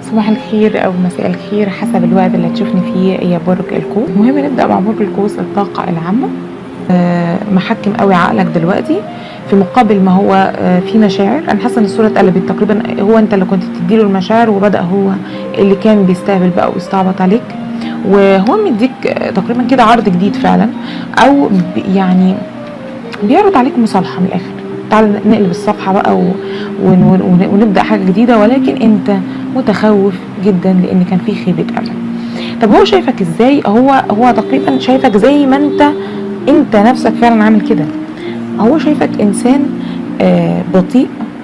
صباح الخير او مساء الخير حسب الوقت اللي هتشوفني فيه يا برج القوس المهم نبدا مع برج القوس الطاقه العامه آه، محكم قوي عقلك دلوقتي في مقابل ما هو آه، في مشاعر انا حاسه ان الصوره اتقلبت تقريبا هو انت اللي كنت بتديله المشاعر وبدا هو اللي كان بيستهبل بقى ويستعبط عليك وهو مديك آه، تقريبا كده عرض جديد فعلا او ب- يعني بيعرض عليك مصالحه من الاخر تعال نقلب الصفحه بقى و... ون... ون... ونبدا حاجه جديده ولكن انت متخوف جدا لان كان في خيبه امل طب هو شايفك ازاي هو هو تقريبا شايفك زي ما انت انت نفسك فعلا عامل كده هو شايفك انسان آه بطيء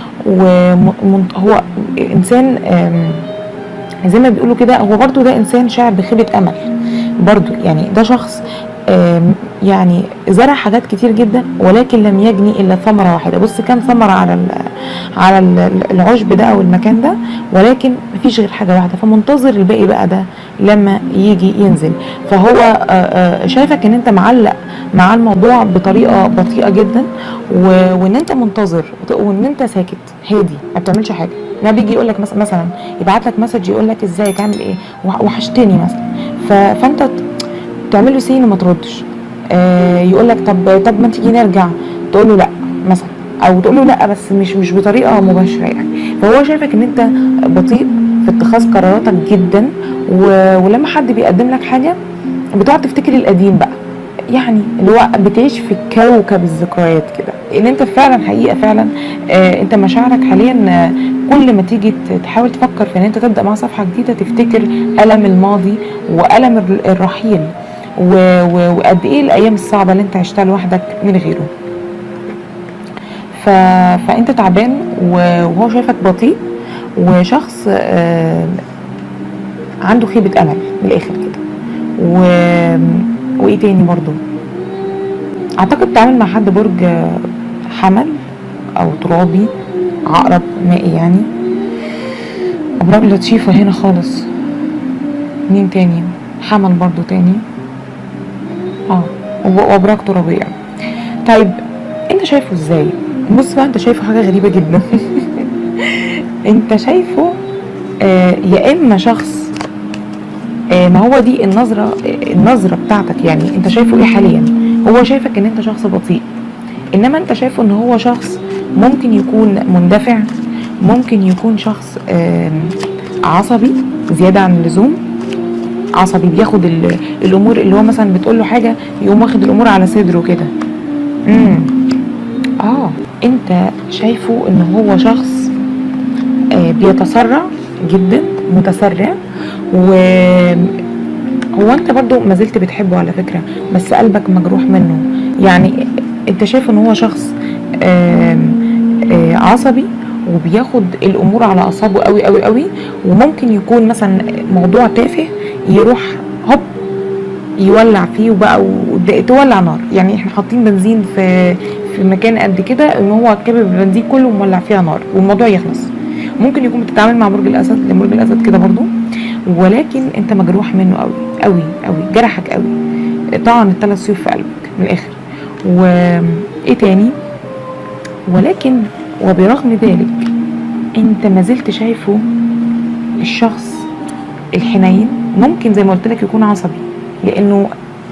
وهو انسان آم، زي ما بيقولوا كده هو برضو ده انسان شاعر بخيبه امل برضو يعني ده شخص آم، يعني زرع حاجات كتير جدا ولكن لم يجني الا ثمره واحده بص كام ثمره على ال على ال- العشب ده او المكان ده ولكن مفيش غير حاجه واحده فمنتظر الباقي بقى ده لما يجي ينزل فهو آه، آه، شايفك ان انت معلق مع الموضوع بطريقه بطيئه جدا و- وان انت منتظر وت- وان انت ساكت هادي ما بتعملش حاجه ما بيجي يقول لك مثلا مثلا يبعت لك مسج يقول لك ازيك عامل ايه وح- وحشتني مثلا ف- فانت ت- تعمل له سين وما تردش آه يقول لك طب طب ما تيجي نرجع تقول له لا مثلا او تقول له لا بس مش مش بطريقه مباشره يعني فهو شايفك ان انت بطيء في اتخاذ قراراتك جدا و... ولما حد بيقدم لك حاجه بتقعد تفتكر القديم بقى يعني اللي هو بتعيش في كوكب الذكريات كده لان انت فعلا حقيقه فعلا آه انت مشاعرك حاليا آه كل ما تيجي ت- تحاول تفكر في ان انت تبدا مع صفحه جديده تفتكر الم الماضي والم الر- الرحيل و- و- وقد ايه الايام الصعبه اللي انت عشتها لوحدك من غيره ف... فانت تعبان و- وهو شايفك بطيء وشخص آه، عنده خيبه امل من الاخر كده و... وايه تاني برضو اعتقد تعامل مع حد برج آه، حمل او ترابي عقرب مائي يعني ابراج لطيفه هنا خالص مين تاني حمل برضو تاني اه وب- وابراج ترابيه طيب انت شايفه ازاي بص بقى انت شايفه حاجه غريبه جدا انت شايفه آه يا اما شخص آه ما هو دي النظره آه، النظره بتاعتك يعني انت شايفه ايه حاليا هو شايفك ان انت شخص بطيء انما انت شايفه ان هو شخص ممكن يكون مندفع ممكن يكون شخص آم، عصبي زياده عن اللزوم عصبي بياخد ال- الامور اللي هو مثلا بتقول له حاجه يقوم واخد الامور على صدره كده امم اه انت شايفه ان هو شخص آه بيتسرع جدا متسرع و هو انت برضو ما زلت بتحبه على فكرة بس قلبك مجروح منه يعني انت شايف ان هو شخص آم، آه، عصبي وبياخد الامور على اعصابه قوي قوي قوي وممكن يكون مثلا موضوع تافه يروح هوب يولع فيه وبقى وده- تولع نار يعني احنا حاطين بنزين في في مكان قد كده ان هو كابب البنزين كله ومولع فيها نار والموضوع يخلص ممكن يكون بتتعامل مع برج الاسد لان برج الاسد كده برضو ولكن انت مجروح منه قوي قوي قوي جرحك قوي طعن الثلاث سيوف في قلبك من الاخر وايه تاني ولكن وبرغم ذلك انت ما زلت شايفه الشخص الحنين ممكن زي ما قلت لك يكون عصبي لانه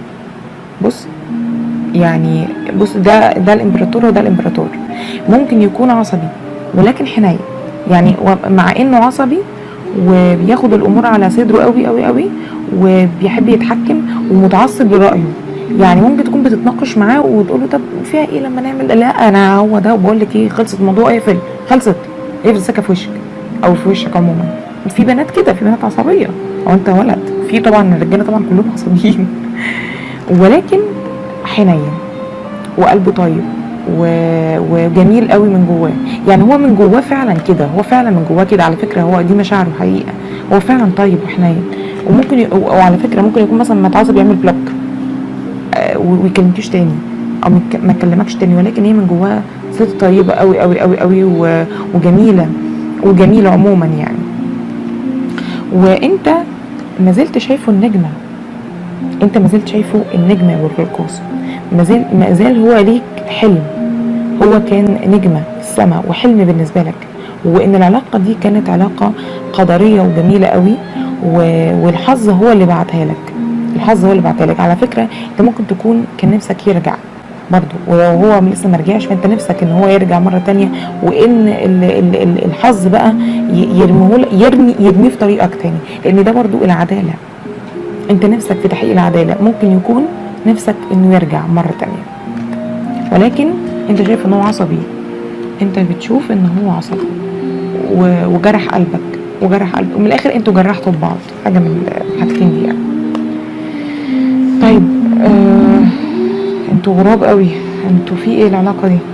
بص يعني بص ده ده الامبراطور وده الامبراطور ممكن يكون عصبي ولكن حنين يعني و- مع انه عصبي وبياخد الامور على صدره قوي قوي قوي وبيحب يتحكم ومتعصب لرايه يعني ممكن تكون بتتناقش معاه وتقول له طب فيها ايه لما نعمل لا انا هو ده بقول لك ايه خلصت الموضوع اقفل خلصت اقفل السكه في وشك او في وشك عموما في بنات كده في بنات عصبيه او انت ولد في طبعا الرجاله طبعا كلهم عصبيين ولكن حنين وقلبه طيب و... وجميل قوي من جواه يعني هو من جواه فعلا كده هو فعلا من جواه كده على فكره هو دي مشاعره حقيقه هو فعلا طيب وحنين وممكن ي... وعلى فكره ممكن يكون مثلا ما اتعصب يعمل بلوك آه، و- ويكلمكيش تاني او ما يك- ما يكلمكش تاني ولكن هي من جواها ست طيبه قوي قوي قوي قوي و... وجميله وجميله عموما يعني وانت ما زلت شايفه النجمه انت ما زلت شايفه النجمه يا برج القوس ما زال ما زال هو ليك حلم هو كان نجمه في السماء وحلم بالنسبه لك وان العلاقه دي كانت علاقه قدريه وجميله قوي و- والحظ هو اللي بعتها لك الحظ هو اللي بعتها لك على فكره انت ممكن تكون كان نفسك يرجع برضه ولو هو لسه ما رجعش فانت نفسك ان هو يرجع مره تانية وان ال- ال- ال- الحظ بقى ي- يرميه يرمي يرميه في طريقك تاني لان ده برضه العداله انت نفسك في تحقيق العداله ممكن يكون نفسك انه يرجع مره تانية ولكن انت شايف ان هو عصبي انت بتشوف ان هو عصبي و- وجرح قلبك وجرح قلبك ومن الاخر انتوا جرحتوا ببعض حاجه من الحاجتين دي يعني طيب آه انتوا غراب قوي انتوا في ايه العلاقه دي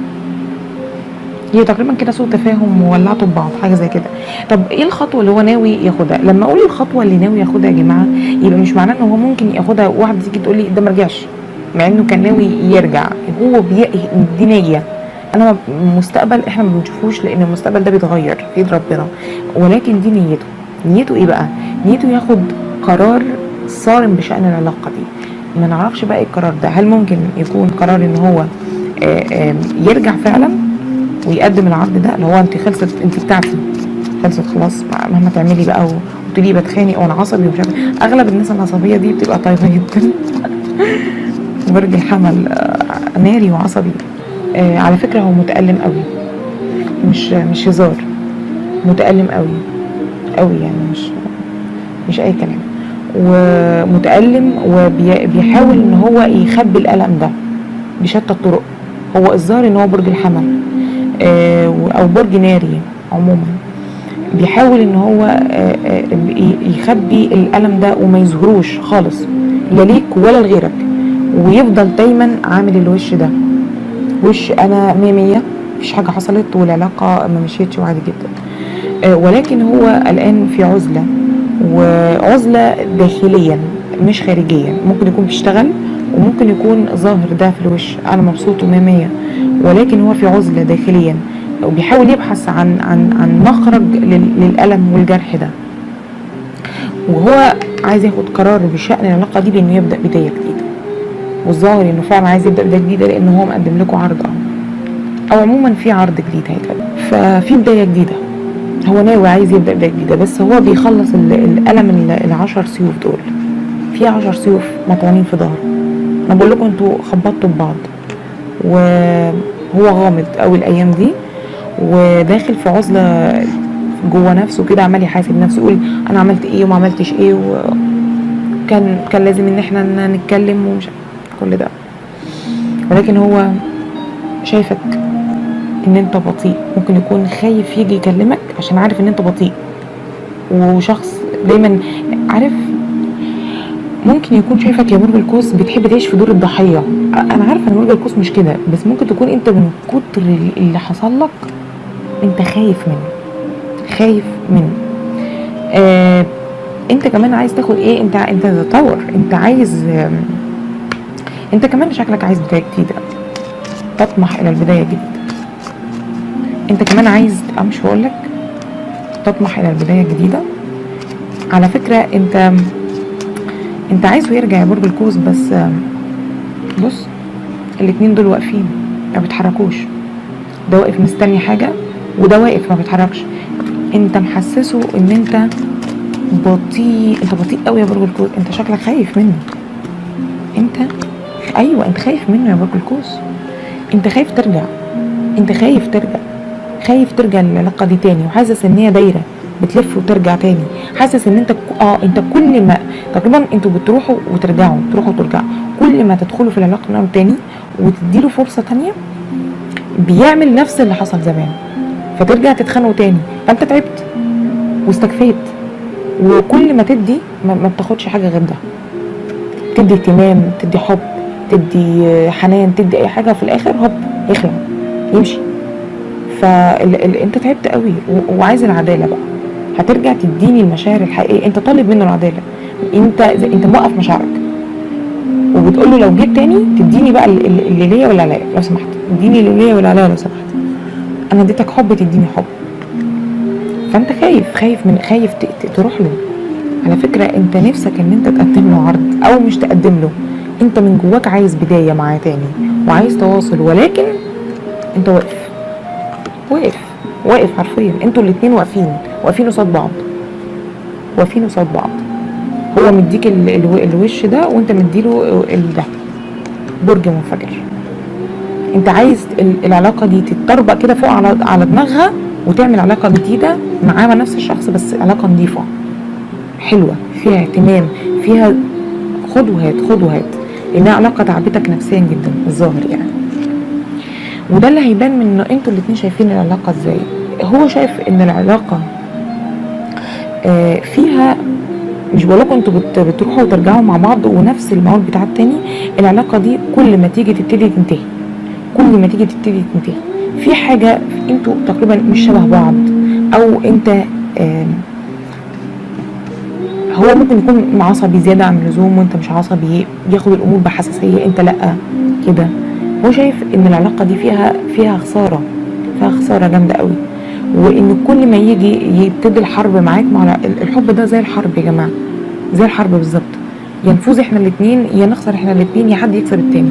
هي تقريبا كده سوء تفاهم وولعتوا ببعض حاجه زي كده طب ايه الخطوه اللي هو ناوي ياخدها لما اقول الخطوه اللي ناوي ياخدها يا جماعه يبقى مش معناه ان هو ممكن ياخدها واحده تيجي تقول لي ده ما رجعش مع انه كان ناوي يرجع هو بي... دي نيه انا ما- المستقبل احنا ما بنشوفوش لان المستقبل ده بيتغير في ايد ربنا ولكن دي نيته نيته ايه بقى نيته ياخد قرار صارم بشان العلاقه دي ما نعرفش بقى ايه القرار ده هل ممكن يكون قرار ان هو آه، آه، يرجع فعلا ويقدم العرض ده اللي هو انت خلصت انت بتاعتي خلصت خلاص مهما تعملي بقى و- وتقولي بتخانق وانا عصبي ومش عارفه اغلب الناس العصبيه دي بتبقى طيبه جدا برج الحمل آه، ناري وعصبي آه، على فكره هو متالم قوي مش مش هزار متالم قوي قوي يعني مش مش اي كلام ومتالم وبيحاول ان هو يخبي الالم ده بشتى الطرق هو الظاهر ان هو برج الحمل آه، و- او برج ناري عموما بيحاول ان هو آه، آه، ي- يخبي الالم ده وما يظهروش خالص لا ليك ولا لغيرك ويفضل دايما عامل الوش ده وش انا مية مية مفيش حاجه حصلت والعلاقه ما مشيتش وعادي جدا آه، ولكن هو الان في عزله وعزله داخليا مش خارجيا ممكن يكون بيشتغل وممكن يكون ظاهر ده في الوش انا مبسوط ومية مية ولكن هو في عزله داخليا وبيحاول يبحث عن عن عن مخرج لل- للالم والجرح ده وهو عايز ياخد قرار بشان العلاقه دي بانه يبدا بدايه جديده والظاهر انه فعلا عايز يبدا بدايه جديده لان هو مقدم لكم عرض اه او عموما في عرض جديد هيتقدم ففي بدايه جديده هو ناوي عايز يبدا بدايه جديده بس هو بيخلص ال- الالم ال- العشر سيوف دول في عشر سيوف مطعونين في ظهره انا بقول لكم انتوا خبطتوا ببعض وهو غامض قوي الايام دي وداخل في عزله جوه نفسه كده عمال يحاسب نفسه يقول انا عملت ايه وما عملتش ايه وكان كان لازم ان احنا ن- نتكلم ومش كل ده ولكن هو شايفك ان انت بطيء ممكن يكون خايف يجي يكلمك عشان عارف ان انت بطيء وشخص دايما عارف ممكن يكون شايفك يا برج القوس بتحب تعيش في دور الضحيه انا عارفه ان برج القوس مش كده بس ممكن تكون انت من كتر اللي حصل لك انت خايف منه خايف منه آه انت كمان عايز تاخد ايه انت انت تطور انت عايز آم، انت كمان شكلك عايز بدايه جديده تطمح الى البدايه الجديده انت كمان عايز أه مش هقول لك تطمح الى البدايه الجديده على فكره انت انت عايزه يرجع يا برج القوس بس آم، بص الاتنين دول واقفين ما بيتحركوش ده واقف مستني حاجه وده واقف ما بيتحركش انت محسسه ان انت بطيء انت بطيء قوي يا برج القوس انت شكلك خايف منه انت ايوه انت خايف منه يا برج القوس انت خايف ترجع انت خايف ترجع خايف ترجع للعلاقه دي تاني وحاسس ان هي دايره بتلف وترجع تاني حاسس ان انت ك- اه انت كل ما تقريبا انتوا بتروحوا وترجعوا تروحوا وترجعوا كل ما تدخلوا في العلاقه من تاني وتديله فرصه تانيه بيعمل نفس اللي حصل زمان فترجع تتخانقوا تاني فانت تعبت واستكفيت وكل ما تدي ما, ما بتاخدش حاجه غير ده تدي اهتمام تدي حب تدي حنان تدي اي حاجه في الاخر هوب يخلع يمشي فانت تعبت قوي و- وعايز العداله بقى هترجع تديني المشاعر الحقيقيه انت طالب منه العداله انت انت موقف مشاعرك وبتقول له لو جيت تاني تديني بقى ال- ال- اللي ليا ولا عليا لو سمحت اديني اللي ليا ولا عليا لو سمحت انا اديتك حب تديني حب فانت خايف خايف من خايف ت- ت- تروح له على فكره انت نفسك ان انت تقدم له عرض او مش تقدم له انت من جواك عايز بدايه معاه تاني وعايز تواصل ولكن انت واقف واقف واقف حرفيا انتوا الاتنين واقفين واقفين قصاد بعض واقفين قصاد بعض هو مديك ال- الو- الوش ده وانت مديله ال- ده برج منفجر انت عايز ال- العلاقه دي تتطربق كده فوق على على دماغها وتعمل علاقه جديده معاه مع نفس الشخص بس علاقه نظيفه حلوه فيها اهتمام فيها خد وهات خد وهات انها علاقه تعبتك نفسيا جدا الظاهر يعني وده اللي هيبان من انه انتوا الاتنين شايفين العلاقه ازاي هو شايف ان العلاقه آه، فيها مش بقول لكم انتوا بت- بتروحوا وترجعوا مع بعض ونفس الموال بتاع التاني العلاقه دي كل ما تيجي تبتدي تنتهي كل ما تيجي تبتدي تنتهي في حاجه انتوا تقريبا مش شبه بعض او انت آم، هو ممكن يكون عصبي زياده عن اللزوم وانت مش عصبي بياخد الامور بحساسيه انت لا كده هو شايف ان العلاقه دي فيها فيها خساره فيها خساره جامده قوي وان كل ما يجي يبتدي الحرب معاك مع الع- الحب ده زي الحرب يا جماعه زي الحرب بالظبط يا نفوز احنا الاتنين يا نخسر احنا الاتنين يا حد يكسب التاني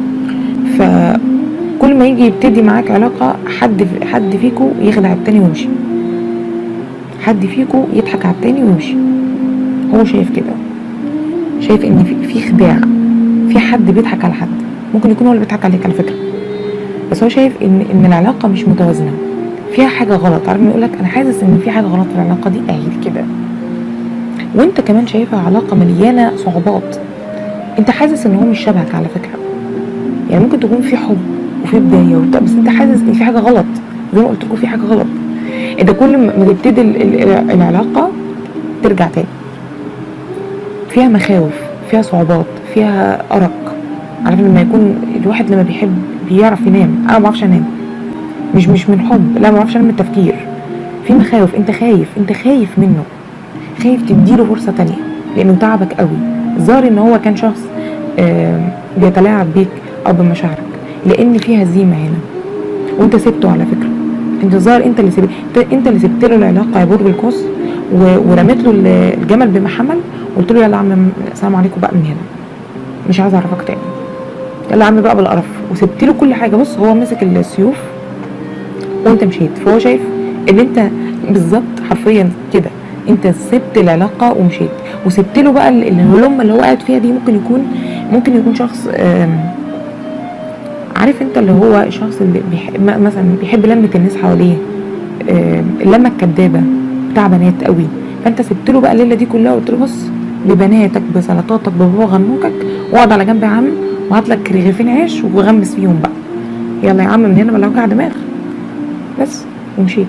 فكل ما يجي يبتدي معاك علاقه حد حد فيكو يخدع التاني ويمشي حد فيكو يضحك على التاني ويمشي هو شايف كده شايف ان في في خداع في حد بيضحك على حد ممكن يكون هو اللي بيضحك عليك على فكره بس هو شايف ان ان العلاقه مش متوازنه فيها حاجه غلط عارف يقول لك انا حاسس ان في حاجه غلط في العلاقه دي اهي كده وانت كمان شايفها علاقه مليانه صعوبات انت حاسس ان هو مش شبهك على فكره يعني ممكن تكون في حب وفي بدايه وبتاع بس انت حاسس ان في حاجه غلط زي ما قلت لكم في حاجه غلط انت كل ما تبتدي ال- ال- العلاقه ترجع تاني فيها مخاوف فيها صعوبات فيها ارق عارف لما يكون الواحد لما بيحب بيعرف ينام انا ما بعرفش انام مش مش من حب لا ما بعرفش انام من التفكير في مخاوف انت خايف انت خايف منه خايف تديله فرصه تانية لانه تعبك قوي الظاهر ان هو كان شخص آم، بيتلاعب بيك او بمشاعرك لان في هزيمه هنا وانت سبته على فكره انت ظاهر انت اللي سبت انت- انت اللي سبت له العلاقه يا برج القوس و- ورميت له ال- الجمل بما حمل وقلت له يلا يا عم السلام عليكم بقى من هنا مش عايز اعرفك تاني يلا يا عم بقى بالقرف وسبت له كل حاجه بص هو مسك السيوف وانت مشيت فهو شايف ان انت بالظبط حرفيا كده انت سبت العلاقه ومشيت وسبت له بقى ال- الهلمه اللي هو قاعد فيها دي ممكن يكون ممكن يكون شخص آم، عارف انت اللي هو الشخص اللي بيحب مثلا بيحب لمه الناس حواليه آم، اللمه الكدابه بتاع بنات قوي فانت سبت له بقى الليله دي كلها وقلت له بص ببناتك بسلطاتك ببابا غنوجك واقعد على جنب يا عم وهات لك رغيفين عيش وغمس فيهم بقى يلا يا عم من هنا بلا وجع دماغ بس ومشيت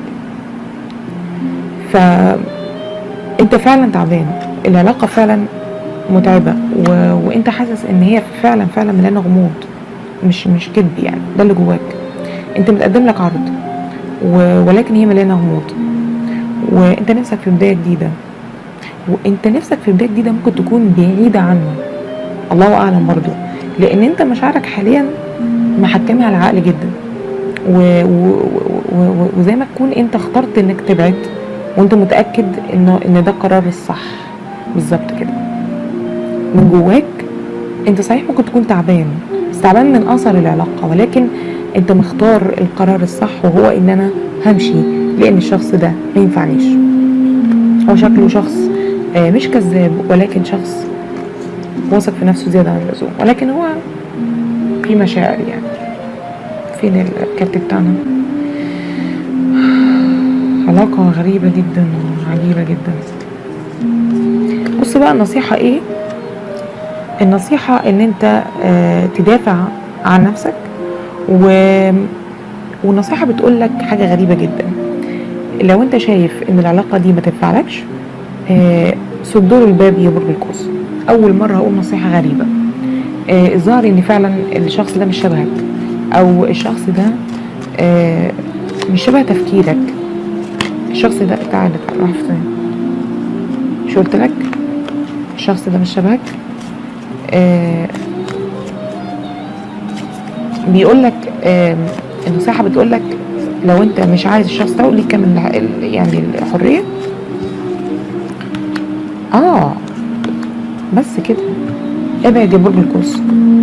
ف انت فعلا تعبان العلاقه فعلا متعبه و... وانت حاسس ان هي فعلا فعلا مليانه غموض مش مش كذب يعني ده اللي جواك انت متقدم لك عرض و... ولكن هي مليانه غموض وانت نفسك في بدايه جديده وانت نفسك في بدايه جديده ممكن تكون بعيده عنه الله اعلم برضو لان انت مشاعرك حاليا محكمها على العقل جدا و... و... و... و... وزي ما تكون انت اخترت انك تبعد وانت متاكد انه ان ده القرار الصح بالظبط كده من جواك انت صحيح ممكن تكون تعبان بس تعبان من اثر العلاقه ولكن انت مختار القرار الصح وهو ان انا همشي لان الشخص ده ما ينفعنيش هو شكله شخص آه، مش كذاب ولكن شخص واثق في نفسه زياده عن اللزوم ولكن هو في مشاعر يعني فين الكارت بتاعنا علاقة غريبة جدا وعجيبة جدا بص بقى النصيحة ايه النصيحة ان انت آه، تدافع عن نفسك و... والنصيحة بتقول لك حاجة غريبة جدا لو انت شايف ان العلاقة دي ما تنفعلكش آه، صدوا له الباب يا برج القوس اول مرة هقول نصيحة غريبة آه، الظاهر ان فعلا الشخص ده مش شبهك او الشخص ده آه، مش شبه تفكيرك الشخص ده تعالى تعالى راح فين مش قلت لك الشخص ده مش شبهك آه بيقول لك آه النصيحة بتقول لك لو انت مش عايز الشخص ده ليك كامل الح- ال- يعني الحرية اه بس كده ابعد يا برج القوس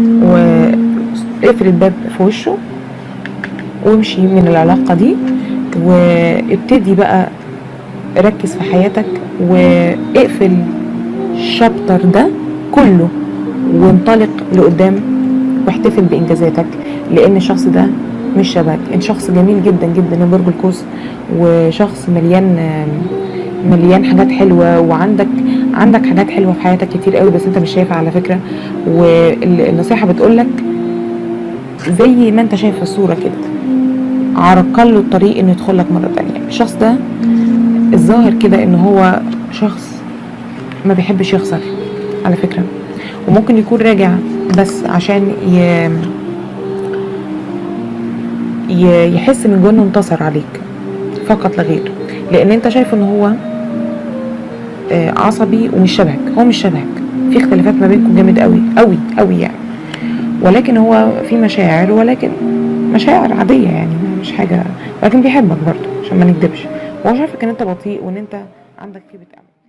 واقفل الباب في وشه وامشي من العلاقة دي وابتدي بقى ركز في حياتك واقفل الشابتر ده كله وانطلق لقدام واحتفل بانجازاتك لان الشخص ده مش شبهك انت شخص جميل جدا جدا يا برج القوس وشخص مليان مليان حاجات حلوه وعندك عندك حاجات حلوه في حياتك كتير قوي بس انت مش شايفها على فكره والنصيحه بتقولك زي ما انت شايف في الصوره كده عرقل له الطريق انه يدخل لك مره تانية الشخص ده الظاهر كده ان هو شخص ما بيحبش يخسر على فكره وممكن يكون راجع بس عشان ي... ي... يحس من جوه انه انتصر عليك فقط لا غير لان انت شايف ان هو آه، عصبي ومش شبهك هو مش شبهك في اختلافات ما بينكم جامد قوي قوي قوي يعني ولكن هو في مشاعر ولكن مشاعر عادية يعني مش حاجة ولكن بيحبك برضه عشان ما نكدبش وهو شايفك ان انت بطيء وان انت عندك خيبة امل